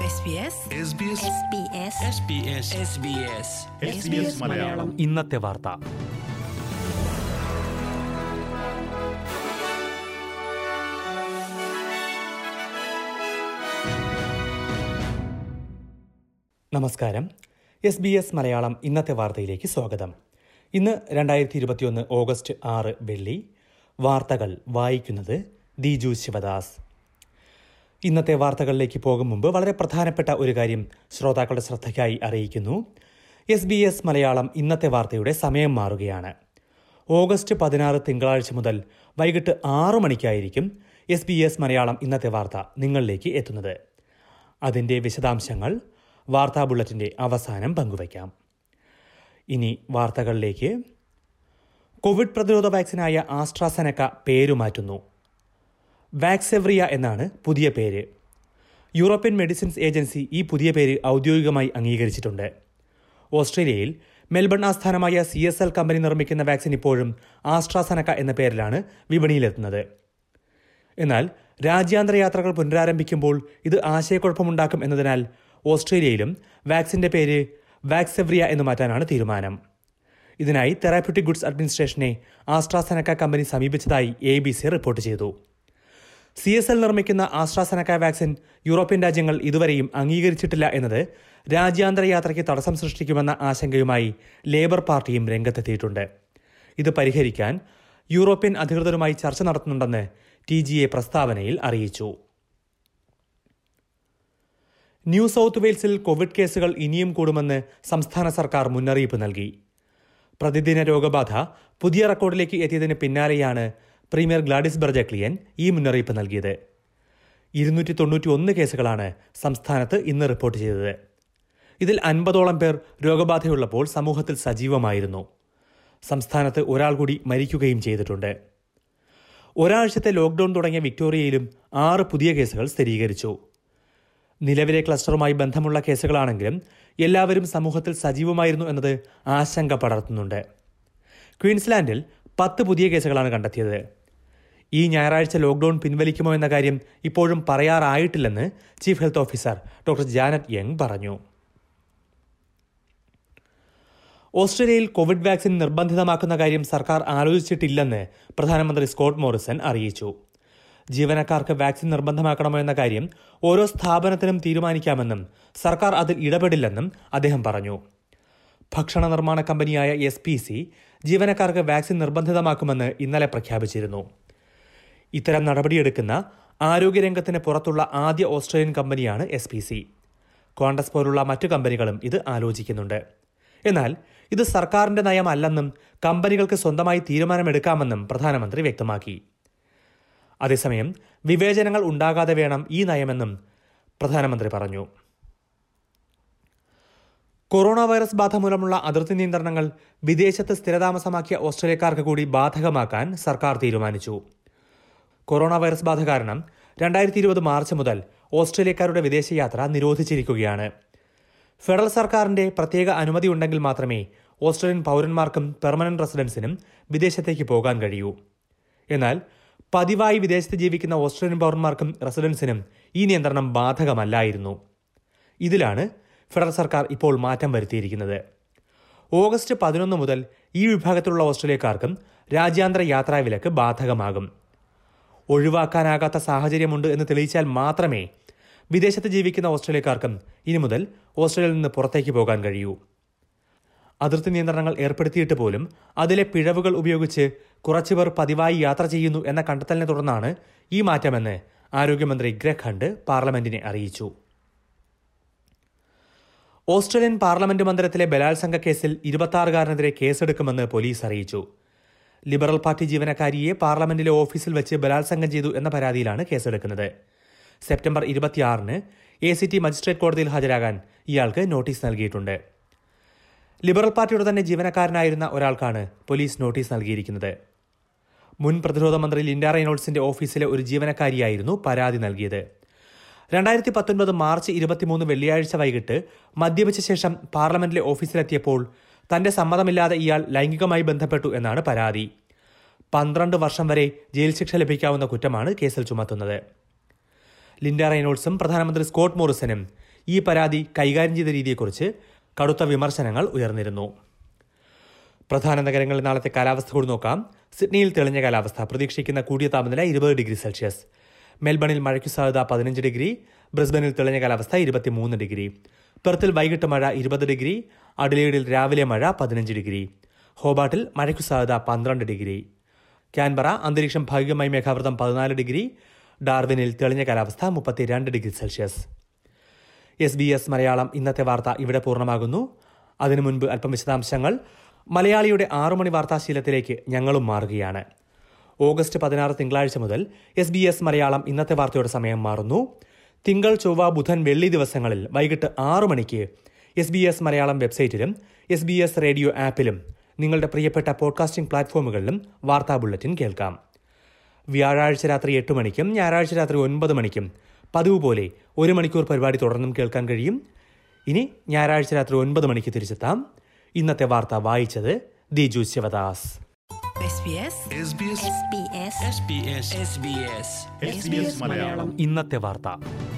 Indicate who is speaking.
Speaker 1: SBS
Speaker 2: SBS
Speaker 3: SBS
Speaker 4: Malayalam
Speaker 3: ഇന്നത്തെ വാർത്ത നമസ്കാരം എസ് ബി എസ് മലയാളം ഇന്നത്തെ വാർത്തയിലേക്ക് സ്വാഗതം ഇന്ന് രണ്ടായിരത്തി ഇരുപത്തിയൊന്ന് ഓഗസ്റ്റ് ആറ് വെള്ളി വാർത്തകൾ വായിക്കുന്നത് ദിജു ശിവദാസ് ഇന്നത്തെ വാർത്തകളിലേക്ക് പോകും മുമ്പ് വളരെ പ്രധാനപ്പെട്ട ഒരു കാര്യം ശ്രോതാക്കളുടെ ശ്രദ്ധയ്ക്കായി അറിയിക്കുന്നു എസ് ബി എസ് മലയാളം ഇന്നത്തെ വാർത്തയുടെ സമയം മാറുകയാണ് ഓഗസ്റ്റ് പതിനാറ് തിങ്കളാഴ്ച മുതൽ വൈകിട്ട് ആറു മണിക്കായിരിക്കും എസ് ബി എസ് മലയാളം ഇന്നത്തെ വാർത്ത നിങ്ങളിലേക്ക് എത്തുന്നത് അതിൻ്റെ വിശദാംശങ്ങൾ വാർത്താ ബുള്ളറ്റിൻ്റെ അവസാനം പങ്കുവയ്ക്കാം ഇനി വാർത്തകളിലേക്ക് കോവിഡ് പ്രതിരോധ വാക്സിനായ ആസ്ട്രാസെനക്ക പേരുമാറ്റുന്നു വാക്സെവ്രിയ എന്നാണ് പുതിയ പേര് യൂറോപ്യൻ മെഡിസിൻസ് ഏജൻസി ഈ പുതിയ പേര് ഔദ്യോഗികമായി അംഗീകരിച്ചിട്ടുണ്ട് ഓസ്ട്രേലിയയിൽ മെൽബൺ ആസ്ഥാനമായ സി എസ് എൽ കമ്പനി നിർമ്മിക്കുന്ന വാക്സിൻ ഇപ്പോഴും ആസ്ട്രാസെനക്ക എന്ന പേരിലാണ് വിപണിയിലെത്തുന്നത് എന്നാൽ രാജ്യാന്തര യാത്രകൾ പുനരാരംഭിക്കുമ്പോൾ ഇത് ആശയക്കുഴപ്പമുണ്ടാക്കും എന്നതിനാൽ ഓസ്ട്രേലിയയിലും വാക്സിന്റെ പേര് വാക്സെവ്രിയ എന്ന് മാറ്റാനാണ് തീരുമാനം ഇതിനായി തെറാപ്യൂട്ടിക് ഗുഡ്സ് അഡ്മിനിസ്ട്രേഷനെ ആസ്ട്രാസെനക്ക കമ്പനി സമീപിച്ചതായി എ ബി സി റിപ്പോർട്ട് ചെയ്തു സി എസ് എൽ നിർമ്മിക്കുന്ന ആസ്ട്രാസെനക്ക വാക്സിൻ യൂറോപ്യൻ രാജ്യങ്ങൾ ഇതുവരെയും അംഗീകരിച്ചിട്ടില്ല എന്നത് രാജ്യാന്തര യാത്രയ്ക്ക് തടസ്സം സൃഷ്ടിക്കുമെന്ന ആശങ്കയുമായി ലേബർ പാർട്ടിയും രംഗത്തെത്തിയിട്ടുണ്ട് ഇത് പരിഹരിക്കാൻ യൂറോപ്യൻ അധികൃതരുമായി ചർച്ച നടത്തുന്നുണ്ടെന്ന് ടി ജി എ പ്രസ്താവനയിൽ അറിയിച്ചു ന്യൂ സൗത്ത് വെയിൽസിൽ കോവിഡ് കേസുകൾ ഇനിയും കൂടുമെന്ന് സംസ്ഥാന സർക്കാർ മുന്നറിയിപ്പ് നൽകി പ്രതിദിന രോഗബാധ പുതിയ റെക്കോർഡിലേക്ക് എത്തിയതിന് പിന്നാലെയാണ് പ്രീമിയർ ഗ്ലാഡിസ് ബെർജക്ലിയൻ ഈ മുന്നറിയിപ്പ് നൽകിയത് ഇരുന്നൂറ്റി തൊണ്ണൂറ്റി ഒന്ന് കേസുകളാണ് സംസ്ഥാനത്ത് ഇന്ന് റിപ്പോർട്ട് ചെയ്തത് ഇതിൽ അൻപതോളം പേർ രോഗബാധയുള്ളപ്പോൾ സമൂഹത്തിൽ സജീവമായിരുന്നു സംസ്ഥാനത്ത് ഒരാൾ കൂടി മരിക്കുകയും ചെയ്തിട്ടുണ്ട് ഒരാഴ്ചത്തെ ലോക്ഡൌൺ തുടങ്ങിയ വിക്ടോറിയയിലും ആറ് പുതിയ കേസുകൾ സ്ഥിരീകരിച്ചു നിലവിലെ ക്ലസ്റ്ററുമായി ബന്ധമുള്ള കേസുകളാണെങ്കിലും എല്ലാവരും സമൂഹത്തിൽ സജീവമായിരുന്നു എന്നത് ആശങ്ക പടർത്തുന്നുണ്ട് ക്വീൻസ്ലാൻഡിൽ പത്ത് പുതിയ കേസുകളാണ് കണ്ടെത്തിയത് ഈ ഞായറാഴ്ച ലോക്ഡൌൺ പിൻവലിക്കുമോ എന്ന കാര്യം ഇപ്പോഴും പറയാറായിട്ടില്ലെന്ന് chief health officer doctor Janet Young പറഞ്ഞു ഓസ്ട്രേലിയയിൽ കോവിഡ് വാക്സിൻ നിർബന്ധിതമാക്കുന്ന കാര്യം സർക്കാർ ആലോചിച്ചിട്ടില്ലെന്ന് പ്രധാനമന്ത്രി സ്കോട്ട് മോറിസൺ അറിയിച്ചു ജീവനക്കാർക്ക് വാക്സിൻ നിർബന്ധമാക്കണമോ എന്ന കാര്യം ഓരോ സ്ഥാപനത്തിനും തീരുമാനിക്കാമെന്നും സർക്കാർ അതിൽ ഇടപെടില്ലെന്നും അദ്ദേഹം പറഞ്ഞു ഭക്ഷണ നിർമ്മാണ കമ്പനിയായ എസ് പി സി ജീവനക്കാർക്ക് വാക്സിൻ നിർബന്ധിതമാക്കുമെന്ന് ഇന്നലെ പ്രഖ്യാപിച്ചിരുന്നു ഇത്തരം നടപടിയെടുക്കുന്ന ആരോഗ്യരംഗത്തിന് പുറത്തുള്ള ആദ്യ ഓസ്ട്രേലിയൻ കമ്പനിയാണ് എസ് പി സി കോണ്ടസ് പോലുള്ള മറ്റു കമ്പനികളും ഇത് ആലോചിക്കുന്നുണ്ട് എന്നാൽ ഇത് സർക്കാരിന്റെ നയമല്ലെന്നും കമ്പനികൾക്ക് സ്വന്തമായി തീരുമാനമെടുക്കാമെന്നും പ്രധാനമന്ത്രി വ്യക്തമാക്കി അതേസമയം വിവേചനങ്ങൾ ഉണ്ടാകാതെ വേണം ഈ നയമെന്നും പ്രധാനമന്ത്രി പറഞ്ഞു കൊറോണ വൈറസ് ബാധ മൂലമുള്ള അതിർത്തി നിയന്ത്രണങ്ങൾ വിദേശത്ത് സ്ഥിരതാമസമാക്കിയ ഓസ്ട്രേലിയക്കാർക്ക് കൂടി ബാധകമാക്കാൻ സർക്കാർ തീരുമാനിച്ചു കൊറോണ വൈറസ് ബാധ കാരണം രണ്ടായിരത്തി ഇരുപത് മാർച്ച് മുതൽ ഓസ്ട്രേലിയക്കാരുടെ വിദേശയാത്ര നിരോധിച്ചിരിക്കുകയാണ് ഫെഡറൽ സർക്കാരിന്റെ പ്രത്യേക അനുമതി ഉണ്ടെങ്കിൽ മാത്രമേ ഓസ്ട്രേലിയൻ പൗരന്മാർക്കും പെർമനന്റ് റെസിഡൻസിനും വിദേശത്തേക്ക് പോകാൻ കഴിയൂ എന്നാൽ പതിവായി വിദേശത്ത് ജീവിക്കുന്ന ഓസ്ട്രേലിയൻ പൗരന്മാർക്കും റെസിഡൻസിനും ഈ നിയന്ത്രണം ബാധകമല്ലായിരുന്നു ഇതിലാണ് ഫെഡറൽ സർക്കാർ ഇപ്പോൾ മാറ്റം വരുത്തിയിരിക്കുന്നത് ഓഗസ്റ്റ് പതിനൊന്ന് മുതൽ ഈ വിഭാഗത്തിലുള്ള ഓസ്ട്രേലിയക്കാർക്കും രാജ്യാന്തര യാത്രാവിലക്ക് ബാധകമാകും ഒഴിവാക്കാനാകാത്ത സാഹചര്യമുണ്ട് എന്ന് തെളിയിച്ചാൽ മാത്രമേ വിദേശത്ത് ജീവിക്കുന്ന ഓസ്ട്രേലിയക്കാർക്കും ഇനി മുതൽ ഓസ്ട്രേലിയയിൽ നിന്ന് പുറത്തേക്ക് പോകാൻ കഴിയൂ അതിർത്തി നിയന്ത്രണങ്ങൾ ഏർപ്പെടുത്തിയിട്ട് പോലും അതിലെ പിഴവുകൾ ഉപയോഗിച്ച് കുറച്ചുപേർ പതിവായി യാത്ര ചെയ്യുന്നു എന്ന കണ്ടെത്തലിനെ തുടർന്നാണ് ഈ മാറ്റമെന്ന് ആരോഗ്യമന്ത്രി ഗ്രെഗ് ഹണ്ട് പാർലമെന്റിനെ അറിയിച്ചു ഓസ്ട്രേലിയൻ പാർലമെന്റ് മന്ദിരത്തിലെ ബലാത്സംഗ കേസിൽ ഇരുപത്തിയാറുകാരനെതിരെ കേസെടുക്കുമെന്ന് പോലീസ് അറിയിച്ചു ലിബറൽ പാർട്ടി ജീവനക്കാരിയെ പാർലമെന്റിലെ ഓഫീസിൽ വെച്ച് ബലാത്സംഗം ചെയ്തു എന്ന പരാതിയിലാണ് കേസെടുക്കുന്നത് സെപ്റ്റംബർ ഇരുപത്തിയാറിന് എ സി ടി മജിസ്ട്രേറ്റ് കോടതിയിൽ ഹാജരാകാൻ ഇയാൾക്ക് നോട്ടീസ് നൽകിയിട്ടുണ്ട് ലിബറൽ പാർട്ടിയുടെ തന്നെ ജീവനക്കാരനായിരുന്ന ഒരാൾക്കാണ് പോലീസ് നോട്ടീസ് നൽകിയിരിക്കുന്നത് മുൻ പ്രതിരോധ മന്ത്രി ലിൻഡ റെയ്നോൾഡ്സിന്റെ ഓഫീസിലെ ഒരു ജീവനക്കാരിയായിരുന്നു പരാതി നൽകിയത് രണ്ടായിരത്തി പത്തൊൻപത് മാർച്ച് ഇരുപത്തിമൂന്ന് വെള്ളിയാഴ്ച വൈകിട്ട് മദ്യപിച്ച ശേഷം പാർലമെന്റിലെ ഓഫീസിലെത്തിയപ്പോൾ തന്റെ സമ്മതമില്ലാതെ ഇയാൾ ലൈംഗികമായി ബന്ധപ്പെട്ടു എന്നാണ് പരാതി പന്ത്രണ്ട് വർഷം വരെ ജയിൽ ശിക്ഷ ലഭിക്കാവുന്ന കുറ്റമാണ് കേസിൽ ചുമത്തുന്നത് ലിൻഡ റെയ്നോൾഡ്സും പ്രധാനമന്ത്രി സ്കോട്ട് മോറിസനും ഈ പരാതി കൈകാര്യം ചെയ്ത രീതിയെക്കുറിച്ച് കടുത്ത വിമർശനങ്ങൾ ഉയർന്നിരുന്നു പ്രധാന നഗരങ്ങളിൽ നാളത്തെ കാലാവസ്ഥ കൂടി നോക്കാം സിഡ്നിയിൽ തെളിഞ്ഞ കാലാവസ്ഥ പ്രതീക്ഷിക്കുന്ന കൂടിയ താപനില ഇരുപത് ഡിഗ്രി സെൽഷ്യസ് മെൽബണിൽ മഴയ്ക്കു സാധ്യത പതിനഞ്ച് ഡിഗ്രി ബ്രിസ്ബനിൽ തെളിഞ്ഞ കാലാവസ്ഥ ഇരുപത്തിമൂന്ന് ഡിഗ്രി പെർത്തിൽ വൈകിട്ട് മഴ ഇരുപത് ഡിഗ്രി അഡിലേഡിൽ രാവിലെ മഴ പതിനഞ്ച് ഡിഗ്രി ഹോബാട്ടിൽ മഴയ്ക്കു സാധ്യത പന്ത്രണ്ട് ഡിഗ്രി ക്യാൻബറ അന്തരീക്ഷം ഭാഗികമായി മേഘാവൃതം പതിനാല് ഡിഗ്രി ഡാർവിനിൽ തെളിഞ്ഞ കാലാവസ്ഥ മുപ്പത്തിരണ്ട് degree Celsius S B S Malayalam ഇന്നത്തെ വാർത്ത ഇവിടെ പൂർണ്ണമാകുന്നു അതിനു മുൻപ് അല്പം വിശദാംശങ്ങൾ മലയാളിയുടെ ആറുമണി വാർത്താശീലത്തിലേക്ക് ഞങ്ങളും മാറുകയാണ് ഓഗസ്റ്റ് പതിനാറ് തിങ്കളാഴ്ച മുതൽ എസ് ബി എസ് മലയാളം ഇന്നത്തെ വാർത്തയുടെ സമയം മാറുന്നു തിങ്കൾ ചൊവ്വ ബുധൻ വെള്ളി ദിവസങ്ങളിൽ വൈകിട്ട് ആറു മണിക്ക് എസ് ബി എസ് മലയാളം വെബ്സൈറ്റിലും എസ് ബി എസ് റേഡിയോ ആപ്പിലും നിങ്ങളുടെ പ്രിയപ്പെട്ട പോഡ്കാസ്റ്റിംഗ് പ്ലാറ്റ്ഫോമുകളിലും വാർത്താ ബുള്ളറ്റിൻ കേൾക്കാം വ്യാഴാഴ്ച രാത്രി എട്ട് മണിക്കും ഞായറാഴ്ച രാത്രി ഒൻപത് മണിക്കും പതിവ് പോലെ ഒരു മണിക്കൂർ പരിപാടി തുടർന്നും കേൾക്കാൻ കഴിയും ഇനി ഞായറാഴ്ച രാത്രി ഒൻപത് മണിക്ക് തിരിച്ചെത്താം ഇന്നത്തെ വാർത്ത വായിച്ചത് Diju Sivadas
Speaker 1: SBS
Speaker 2: SBS
Speaker 1: SBS
Speaker 2: SBS
Speaker 4: SBS SBS Malayalam
Speaker 3: ഇന്നത്തെ വാർത്ത